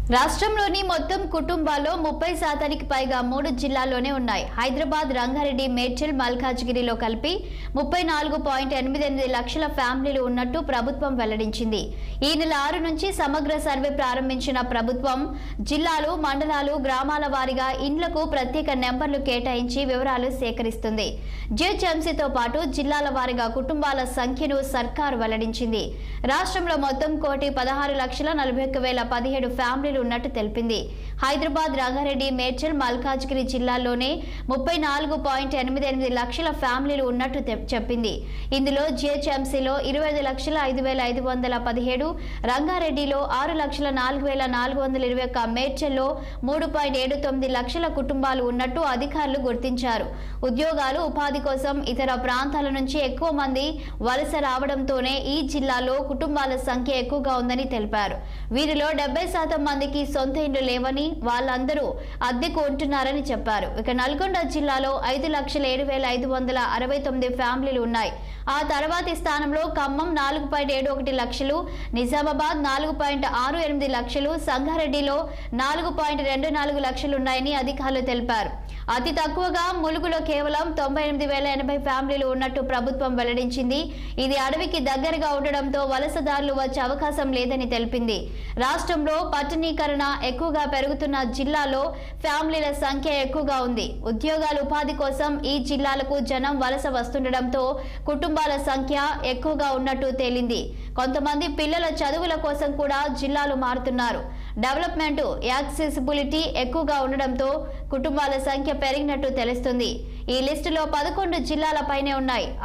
రాష్ట్రంలోని మొత్తం కుటుంబాల్లో ముప్పై శాతానికి పైగా మూడు జిల్లాల్లోనే ఉన్నాయి హైదరాబాద్ రంగారెడ్డి మేడ్చల్ మల్కాజ్గిరిలో కలిపి ముప్పై నాలుగు పాయింట్ ఎనిమిది ఎనిమిది లక్షల ఫ్యామిలీలు ఉన్నట్టు ప్రభుత్వం వెల్లడించింది ఈ నెల ఆరు నుంచి సమగ్ర సర్వే ప్రారంభించిన ప్రభుత్వం జిల్లాలు మండలాలు గ్రామాల వారీగా ఇండ్లకు ప్రత్యేక నెంబర్లు కేటాయించి వివరాలు సేకరిస్తుంది జిహెచ్ఎంసీతో పాటు జిల్లాల వారీగా కుటుంబాల సంఖ్యను సర్కారు వెల్లడించింది రాష్ట్రంలో మొత్తం కోటి పదహారు లక్షల నలభై ఒక్క వేల పదిహేడు ఫ్యామిలీలు ఉన్నట్టు తెలిపింది హైదరాబాద్ రంగారెడ్డి మేడ్చల్ మల్కాజ్గిరి జిల్లాల్లోనే ముప్పై నాలుగు పాయింట్ ఎనిమిది ఎనిమిది లక్షల ఫ్యామిలీలు ఉన్నట్టు తె- చెప్పింది ఇందులో జిహెచ్ఎంసీలో ఇరవై ఐదు లక్షల ఐదు వేల ఐదు వందల పదిహేడు రంగారెడ్డిలో ఆరు లక్షల నాలుగు వేల నాలుగు వందల ఇరవై ఒక్క మేడ్చల్లో మూడు పాయింట్ ఏడు తొమ్మిది లక్షల కుటుంబాలు ఉన్నట్టు అధికారులు గుర్తించారు ఉద్యోగాలు ఉపాధి కోసం ఇతర ప్రాంతాల నుంచి ఎక్కువ మంది వలస రావడంతోనే ఈ జిల్లాలో కుటుంబాల సంఖ్య ఎక్కువగా ఉందని తెలిపారు వీరిలో డెబ్బై శాతం మందికి సొంత ఇండ్లు లేవని వాళ్ళందరూ అద్దెకు ఉంటున్నారని చెప్పారు ఇక నల్గొండ జిల్లాలో ఐదు లక్షల ఏడు వేల ఐదు వందల అరవై తొమ్మిది ఫ్యామిలీలు ఉన్నాయి ఆ తర్వాతి స్థానంలో ఖమ్మం నాలుగు పాయింట్ ఏడు ఒకటి లక్షలు నిజామాబాద్ నాలుగు పాయింట్ ఆరు ఎనిమిది లక్షలు సంగారెడ్డిలో నాలుగు పాయింట్ రెండు నాలుగు లక్షలు ఉన్నాయని అధికారులు తెలిపారు అతి తక్కువగా ములుగులో కేవలం తొంభై ఎనిమిది వేల ఎనభై ఫ్యామిలీలు ఉన్నట్టు ప్రభుత్వం వెల్లడించింది ఇది అడవికి దగ్గరగా ఉండడంతో వలసదారులు వచ్చే అవకాశం లేదని తెలిపింది రాష్ట్రంలో పట్టణీకరణ ఎక్కువగా పెరుగుతున్న జిల్లాలో ఫ్యామిలీల సంఖ్య ఎక్కువగా ఉంది ఉద్యోగాలు ఉపాధి కోసం ఈ జిల్లాలకు జనం వలస వస్తుండటంతో కుటుంబాల సంఖ్య ఎక్కువగా ఉన్నట్టు తేలింది కొంతమంది పిల్లల చదువుల కోసం కూడా జిల్లాలు మారుతున్నారు డెవలప్మెంట్ యాక్సెసిబిలిటీ ఎక్కువగా ఉండడంతో కుటుంబాల సంఖ్య పెరిగినట్టు తెలుస్తుంది ఈ లిస్టులో పదకొండు జిల్లాలపైనే ఉన్నాయి